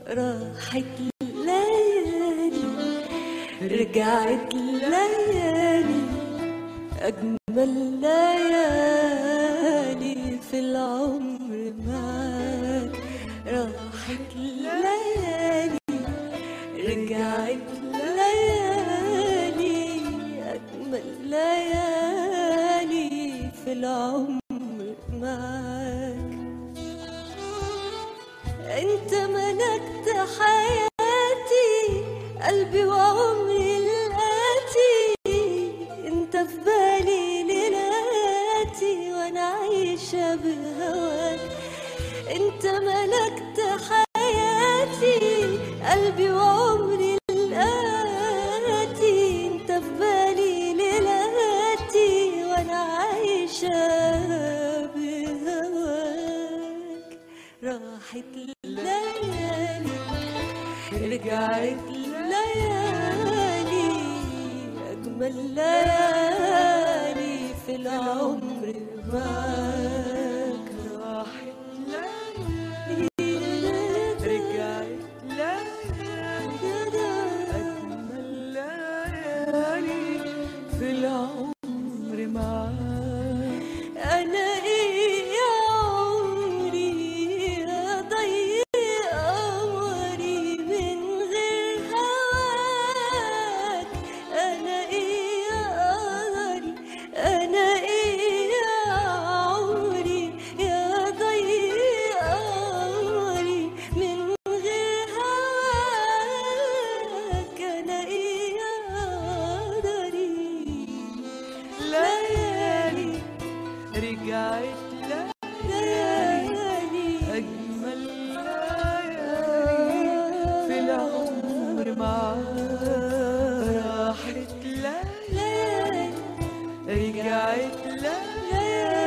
راحت ليالي رجعت ليالي أجمل ليالي في العمر معاك راحت ليالي رجعت ليالي أجمل ليالي في العمر معاك انت ملكت حياتي قلبي وعمري الآتي انت في بالي ليلاتي وانا عايشة بهواك انت ملكت حياتي قلبي وعمري الآتي انت في بالي ليلاتي وانا عايشة بهواك راحت الليالي رجعت الليالي أجمل ليالي في العمر معاك راحت ليالي رجعت ليالي أجمل ليالي في العمر معاك أنا إيه يا عمري أضيع عمري من غير هواك أنا إيه يا قمري أنا إيه يا عمري يا ضيع عمري من غير هواك أنا إيه يا قدري ليالي رجعت ليالي أجمل ليالي في العمر معاك راحت ليالي رجعت ليالي